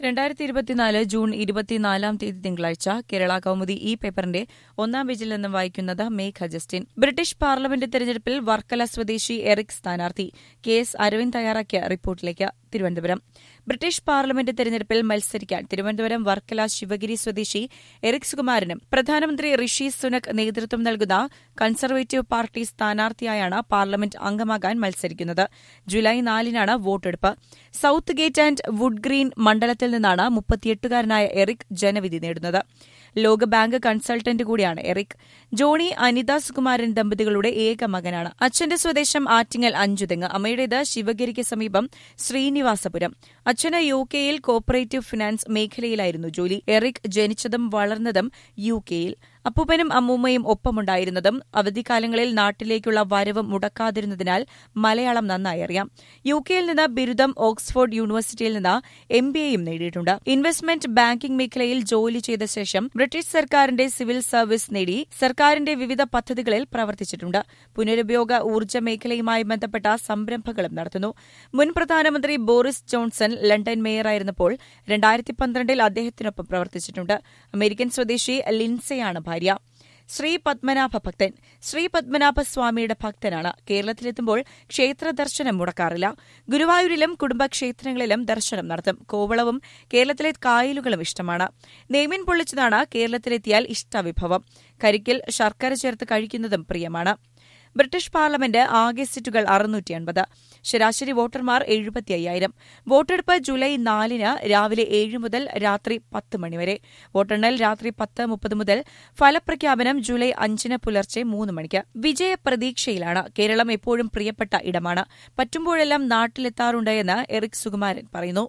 രണ്ടായിരത്തി ഇരുപത്തിനാല് ജൂൺ ഇരുപത്തിനാലാം തീയതി തിങ്കളാഴ്ച കേരള കൌമുദി ഈ പേപ്പറിന്റെ ഒന്നാം പേജിൽ നിന്നും വായിക്കുന്നത് മേഘ ജസ്റ്റിൻ ബ്രിട്ടീഷ് പാർലമെന്റ് തെരഞ്ഞെടുപ്പിൽ വർക്കല സ്വദേശി എറിക് സ്ഥാനാർത്ഥി കെ എസ് അരവിന്ദ് തയ്യാറാക്കിയ റിപ്പോർട്ടിലേക്ക് തിരുവനന്തപുരം ബ്രിട്ടീഷ് പാർലമെന്റ് തെരഞ്ഞെടുപ്പിൽ മത്സരിക്കാൻ തിരുവനന്തപുരം വർക്കല ശിവഗിരി സ്വദേശി എറിക് സുകുമാരനും പ്രധാനമന്ത്രി ഋഷി സുനക് നേതൃത്വം നൽകുന്ന കൺസർവേറ്റീവ് പാർട്ടി സ്ഥാനാർത്ഥിയായാണ് പാർലമെന്റ് അംഗമാകാൻ മത്സരിക്കുന്നത് ജൂലൈ നാലിനാണ് വോട്ടെടുപ്പ് Southgate and Wood Green മണ്ഡലത്തിൽ നിന്നാണ് മുപ്പത്തിയെട്ടുകാരനായ എറിക് ജനവിധി നേടുന്നത് ലോകബാങ്ക് കൺസൾട്ടന്റ് കൂടിയാണ് എറിക് ജോണി അനിത സുകുമാരൻ ദമ്പതികളുടെ ഏക മകനാണ് അച്ഛന്റെ സ്വദേശം ആറ്റിങ്ങൽ അഞ്ചുതെങ്ങ് അമ്മയുടേത് ശിവഗിരിക്ക് സമീപം ശ്രീനിവാസപുരം അച്ഛന് യു കെയിൽ കോപ്പറേറ്റീവ് ഫിനാൻസ് മേഖലയിലായിരുന്നു ജോലി എറിക് ജനിച്ചതും വളർന്നതും യു കെയിൽ അപ്പൂപ്പനും അമ്മൂമ്മയും ഒപ്പമുണ്ടായിരുന്നതും അവധിക്കാലങ്ങളിൽ നാട്ടിലേക്കുള്ള വരവ് മുടക്കാതിരുന്നതിനാൽ മലയാളം നന്നായി അറിയാം യു കെയിൽ നിന്ന് ബിരുദം ഓക്സ്ഫോർഡ് യൂണിവേഴ്സിറ്റിയിൽ നിന്ന് എം ബി എയും നേടിയിട്ടുണ്ട് ഇൻവെസ്റ്റ്മെന്റ് ബാങ്കിംഗ് മേഖലയിൽ ജോലി ചെയ്ത ശേഷം ബ്രിട്ടീഷ് സർക്കാരിന്റെ സിവിൽ സർവീസ് നേടി സർക്കാരിന്റെ വിവിധ പദ്ധതികളിൽ പ്രവർത്തിച്ചിട്ടുണ്ട് പുനരുപയോഗ ഊർജ്ജ മേഖലയുമായി ബന്ധപ്പെട്ട സംരംഭങ്ങളും നടത്തുന്നു മുൻ പ്രധാനമന്ത്രി ബോറിസ് ജോൺസൺ ലണ്ടൻ മേയറായിരുന്നപ്പോൾ രണ്ടായിരത്തി പന്ത്രണ്ടിൽ അദ്ദേഹത്തിനൊപ്പം പ്രവർത്തിച്ചിട്ടുണ്ട് അമേരിക്കൻ സ്വദേശി ലിൻസയാണ് ഭാര്യ ശ്രീ പത്മനാഭ ഭക്തൻ ശ്രീ പത്മനാഭ സ്വാമിയുടെ ഭക്തനാണ് കേരളത്തിലെത്തുമ്പോൾ ക്ഷേത്ര ദർശനം മുടക്കാറില്ല ഗുരുവായൂരിലും കുടുംബക്ഷേത്രങ്ങളിലും ദർശനം നടത്തും കോവളവും കേരളത്തിലെ കായലുകളും ഇഷ്ടമാണ് നെയ്മീൻ പൊള്ളിച്ചതാണ് കേരളത്തിലെത്തിയാൽ ഇഷ്ടവിഭവം കരിക്കിൽ ശർക്കര ചേർത്ത് കഴിക്കുന്നതും പ്രിയമാണ് ബ്രിട്ടീഷ് പാർലമെന്റ് ആകെ സീറ്റുകൾ അറുന്നൂറ്റി അൻപത് ശരാശരി വോട്ടർമാർ എഴുപത്തി അയ്യായിരം വോട്ടെടുപ്പ് ജൂലൈ നാലിന് രാവിലെ ഏഴ് മുതൽ രാത്രി പത്ത് മണിവരെ വോട്ടെണ്ണൽ രാത്രി പത്ത് മുപ്പത് മുതൽ ഫലപ്രഖ്യാപനം ജൂലൈ അഞ്ചിന് പുലർച്ചെ മൂന്ന് മണിക്ക് വിജയപ്രതീക്ഷയിലാണ് കേരളം എപ്പോഴും പ്രിയപ്പെട്ട ഇടമാണ് പറ്റുമ്പോഴെല്ലാം നാട്ടിലെത്താറുണ്ട് എന്ന് എറിക് സുകുമാരൻ പറയുന്നു